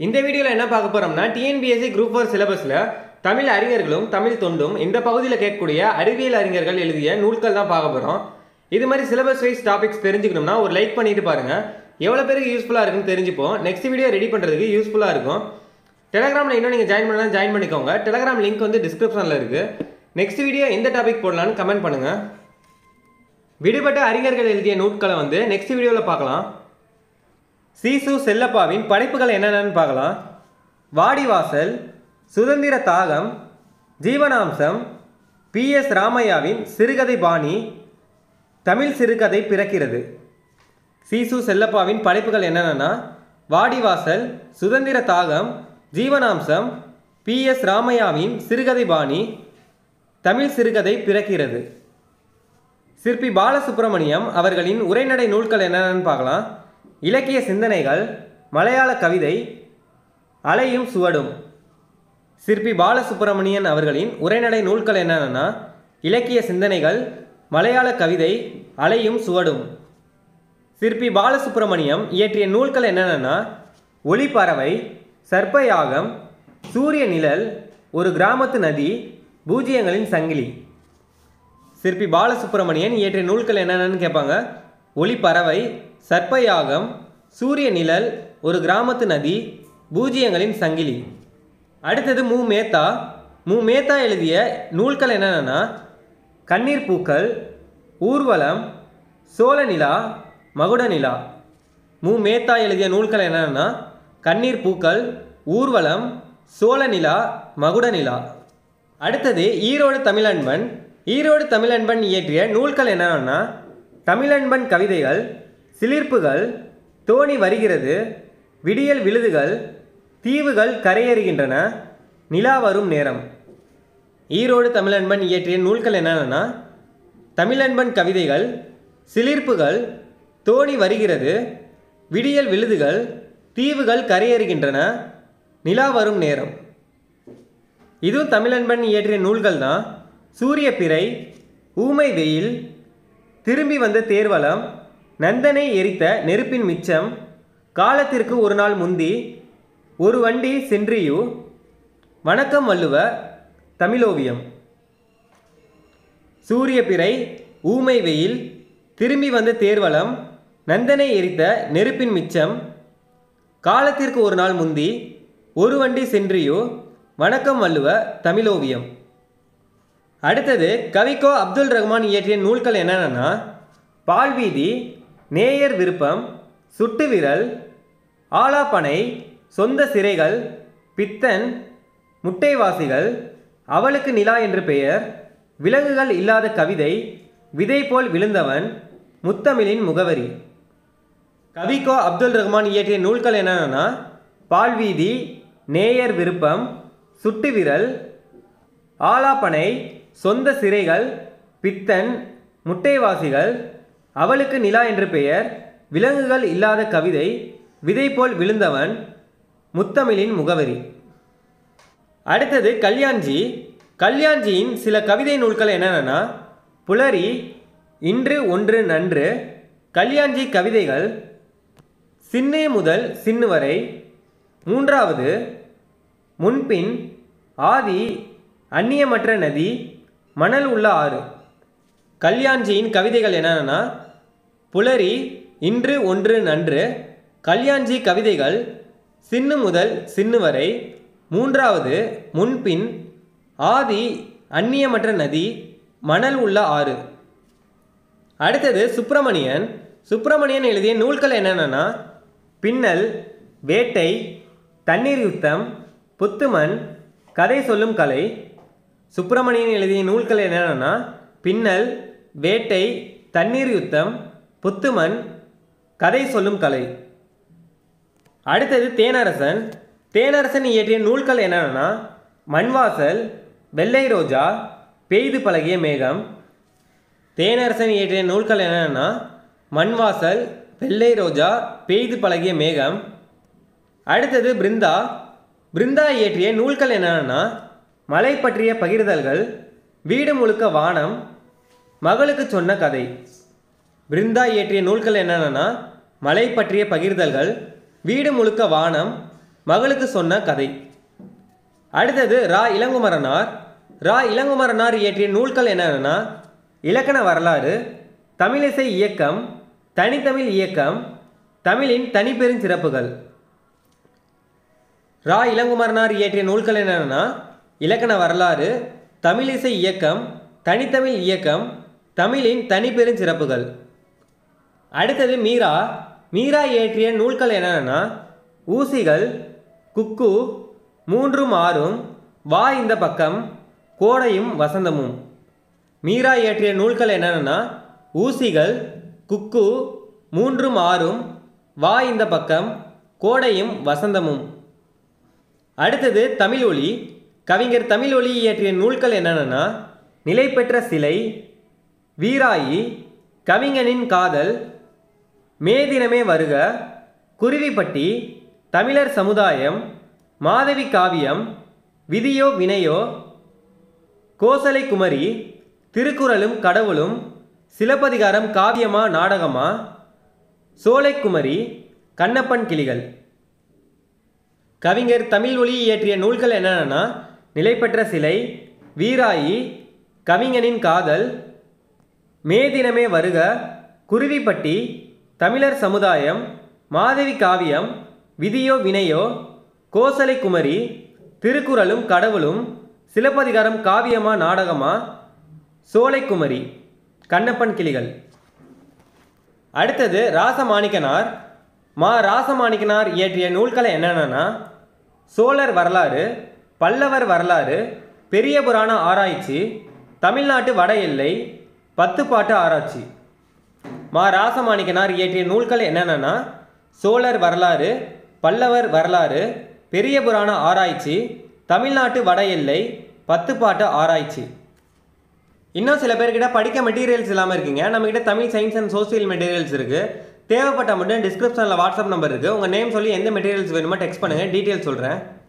இந்த வீடியோவில் என்ன பார்க்க போறோம்னா டிஎன்பிஎஸ்சி குரூப் ஃபோர் சிலபஸில் தமிழ் அறிஞர்களும் தமிழ் தொண்டும் இந்த பகுதியில் கேட்கக்கூடிய அறிவியல் அறிஞர்கள் எழுதிய நூல்கள் தான் பார்க்க போகிறோம் இது மாதிரி சிலபஸ் வைஸ் டாபிக்ஸ் தெரிஞ்சுக்கணும்னா ஒரு லைக் பண்ணிட்டு பாருங்க எவ்வளோ பேருக்கு யூஸ்ஃபுல்லாக இருக்குன்னு தெரிஞ்சுப்போம் நெக்ஸ்ட் வீடியோ ரெடி பண்ணுறதுக்கு யூஸ்ஃபுல்லாக இருக்கும் டெலகிராமில் இன்னும் நீங்கள் ஜாயின் பண்ணலாம் ஜாயின் பண்ணிக்கோங்க டெலகிராம் லிங்க் வந்து டிஸ்கிரிப்ஷனில் இருக்குது நெக்ஸ்ட் வீடியோ எந்த டாபிக் போடலான்னு கமெண்ட் பண்ணுங்கள் விடுபட்ட அறிஞர்கள் எழுதிய நூட்களை வந்து நெக்ஸ்ட் வீடியோவில் பார்க்கலாம் சீசு செல்லப்பாவின் படைப்புகள் என்னென்னு பார்க்கலாம் வாடிவாசல் சுதந்திர தாகம் ஜீவனாம்சம் பி எஸ் ராமையாவின் சிறுகதை பாணி தமிழ் சிறுகதை பிறக்கிறது சீசு செல்லப்பாவின் படைப்புகள் என்னென்னா வாடிவாசல் சுதந்திர தாகம் ஜீவனாம்சம் பி எஸ் ராமையாவின் சிறுகதை பாணி தமிழ் சிறுகதை பிறக்கிறது சிற்பி பாலசுப்ரமணியம் அவர்களின் உரைநடை நூல்கள் என்னென்னு பார்க்கலாம் இலக்கிய சிந்தனைகள் மலையாள கவிதை அலையும் சுவடும் சிற்பி பாலசுப்ரமணியன் அவர்களின் உரைநடை நூல்கள் என்னென்னா இலக்கிய சிந்தனைகள் மலையாள கவிதை அலையும் சுவடும் சிற்பி பாலசுப்ரமணியம் இயற்றிய நூல்கள் என்னென்னா ஒளிப்பறவை சர்ப்பயாகம் சூரிய நிழல் ஒரு கிராமத்து நதி பூஜ்ஜியங்களின் சங்கிலி சிற்பி பாலசுப்ரமணியன் இயற்றிய நூல்கள் என்னென்னு கேட்பாங்க ஒளிப்பறவை சர்ப்பயாகம் சூரிய நிழல் ஒரு கிராமத்து நதி பூஜ்ஜியங்களின் சங்கிலி அடுத்தது மு மேத்தா மு மேத்தா எழுதிய நூல்கள் என்னென்னா கண்ணீர் பூக்கள் ஊர்வலம் சோழநிலா மகுடநிலா மு மேத்தா எழுதிய நூல்கள் என்னென்னா கண்ணீர் பூக்கள் ஊர்வலம் சோழநிலா மகுடநிலா அடுத்தது ஈரோடு தமிழன்பன் ஈரோடு தமிழன்பன் இயற்றிய நூல்கள் என்னென்னா தமிழன்பன் கவிதைகள் சிலிர்ப்புகள் தோணி வருகிறது விடியல் விழுதுகள் தீவுகள் கரையேறுகின்றன நிலா வரும் நேரம் ஈரோடு தமிழன்பன் இயற்றிய நூல்கள் என்னென்னா தமிழன்பன் கவிதைகள் சிலிர்ப்புகள் தோணி வருகிறது விடியல் விழுதுகள் தீவுகள் கரையேறுகின்றன நிலா வரும் நேரம் இதுவும் தமிழன்பன் இயற்றிய நூல்கள் தான் சூரிய பிறை ஊமை வெயில் திரும்பி வந்த தேர்வலம் நந்தனை எரித்த நெருப்பின் மிச்சம் காலத்திற்கு ஒரு நாள் முந்தி ஒரு வண்டி சென்றியு வணக்கம் வள்ளுவ தமிழோவியம் சூரிய பிறை ஊமை வெயில் திரும்பி வந்த தேர்வலம் நந்தனை எரித்த நெருப்பின் மிச்சம் காலத்திற்கு ஒரு நாள் முந்தி ஒரு வண்டி சென்றியோ வணக்கம் வள்ளுவ தமிழோவியம் அடுத்தது கவிக்கோ அப்துல் ரஹ்மான் இயற்றிய நூல்கள் என்னென்னா பால்வீதி நேயர் விருப்பம் சுட்டு விரல் ஆலாப்பனை சொந்த சிறைகள் பித்தன் முட்டைவாசிகள் அவளுக்கு நிலா என்று பெயர் விலங்குகள் இல்லாத கவிதை விதை போல் விழுந்தவன் முத்தமிழின் முகவரி கவிக்கோ அப்துல் ரஹ்மான் இயற்றிய நூல்கள் என்னென்னா பால்வீதி நேயர் விருப்பம் சுட்டு விரல் ஆலாப்பனை சொந்த சிறைகள் பித்தன் முட்டைவாசிகள் அவளுக்கு நிலா என்று பெயர் விலங்குகள் இல்லாத கவிதை விதை போல் விழுந்தவன் முத்தமிழின் முகவரி அடுத்தது கல்யாண்ஜி கல்யாண்ஜியின் சில கவிதை நூல்கள் என்னென்னா புலரி இன்று ஒன்று நன்று கல்யாண்ஜி கவிதைகள் சின்னு முதல் சின்னு வரை மூன்றாவது முன்பின் ஆதி அந்நியமற்ற நதி மணல் உள்ள ஆறு கல்யாண்ஜியின் கவிதைகள் என்னென்னா புலரி இன்று ஒன்று நன்று கல்யாண்ஜி கவிதைகள் சின்னு முதல் சின்னு வரை மூன்றாவது முன்பின் ஆதி அந்நியமற்ற நதி மணல் உள்ள ஆறு அடுத்தது சுப்பிரமணியன் சுப்பிரமணியன் எழுதிய நூல்கள் என்னென்னா பின்னல் வேட்டை தண்ணீர் யுத்தம் புத்துமன் கதை சொல்லும் கலை சுப்பிரமணியன் எழுதிய நூல்கள் என்னென்னா பின்னல் வேட்டை தண்ணீர் யுத்தம் புத்துமன் கதை சொல்லும் கலை அடுத்தது தேனரசன் தேனரசன் இயற்றிய நூல்கள் என்னென்னா மண்வாசல் வெள்ளை ரோஜா பெய்து பழகிய மேகம் தேனரசன் இயற்றிய நூல்கள் என்னென்னா மண்வாசல் வெள்ளை ரோஜா பெய்து பழகிய மேகம் அடுத்தது பிருந்தா பிருந்தா இயற்றிய நூல்கள் என்னென்னா மலை பற்றிய பகிர்தல்கள் வீடு முழுக்க வானம் மகளுக்கு சொன்ன கதை பிருந்தா இயற்றிய நூல்கள் என்னென்னா மலை பற்றிய பகிர்தல்கள் வீடு முழுக்க வானம் மகளுக்கு சொன்ன கதை அடுத்தது ரா இளங்குமரனார் ரா இளங்குமரனார் இயற்றிய நூல்கள் என்னென்னா இலக்கண வரலாறு தமிழிசை இயக்கம் தனித்தமிழ் இயக்கம் தமிழின் தனிப்பெருஞ்சிறப்புகள் ரா இளங்குமரனார் இயற்றிய நூல்கள் என்னென்னா இலக்கண வரலாறு தமிழிசை இயக்கம் தனித்தமிழ் இயக்கம் தமிழின் தனிப்பெருஞ்சிறப்புகள் அடுத்தது மீரா மீரா இயற்றிய நூல்கள் என்னென்னா ஊசிகள் குக்கு மூன்றும் ஆறும் வா இந்த பக்கம் கோடையும் வசந்தமும் மீரா இயற்றிய நூல்கள் என்னென்னா ஊசிகள் குக்கு மூன்றும் ஆறும் வா இந்த பக்கம் கோடையும் வசந்தமும் அடுத்தது தமிழ் ஒளி கவிஞர் தமிழ் ஒளி இயற்றிய நூல்கள் என்னென்னா நிலை பெற்ற சிலை வீராயி கவிஞனின் காதல் மேதினமே வருக குருவிப்பட்டி தமிழர் சமுதாயம் மாதவி காவியம் விதியோ வினையோ கோசலை குமரி திருக்குறளும் கடவுளும் சிலப்பதிகாரம் காவியமா நாடகமா சோலைக்குமரி கண்ணப்பன் கிளிகள் கவிஞர் தமிழ் ஒளி இயற்றிய நூல்கள் என்னென்னா நிலைப்பெற்ற சிலை வீராயி கவிஞனின் காதல் மேதினமே வருக குருவிப்பட்டி தமிழர் சமுதாயம் மாதவி காவியம் விதியோ வினையோ கோசலை குமரி திருக்குறளும் கடவுளும் சிலப்பதிகாரம் காவியமா நாடகமா சோலைக்குமரி கண்ணப்பன் கிளிகள் அடுத்தது ராசமாணிக்கனார் மா ராசமாணிக்கனார் இயற்றிய நூல்களை என்னென்னா சோழர் வரலாறு பல்லவர் வரலாறு பெரிய புராண ஆராய்ச்சி தமிழ்நாட்டு வட எல்லை பத்து பாட்டு ஆராய்ச்சி மா ராசமாணிக்கனார் இயற்றிய நூல்கள் என்னென்னா சோழர் வரலாறு பல்லவர் வரலாறு பெரிய புராண ஆராய்ச்சி தமிழ்நாட்டு வட எல்லை பத்து பாட்டு ஆராய்ச்சி இன்னும் சில பேர்கிட்ட படிக்க மெட்டீரியல்ஸ் இல்லாமல் இருக்கீங்க நம்மகிட்ட Tamil science and social materials இருக்குது தேவைப்பட்ட மட்டும் டிஸ்கிரிப்ஷனில் வாட்ஸ்அப் நம்பர் இருக்குது உங்கள் நேம் சொல்லி எந்த மெட்டீரியல்ஸ் வேணுமோ டெக்ஸ்ட் பண்ணுங்கள் டீட்டெயில்ஸ் சொல்கிறேன்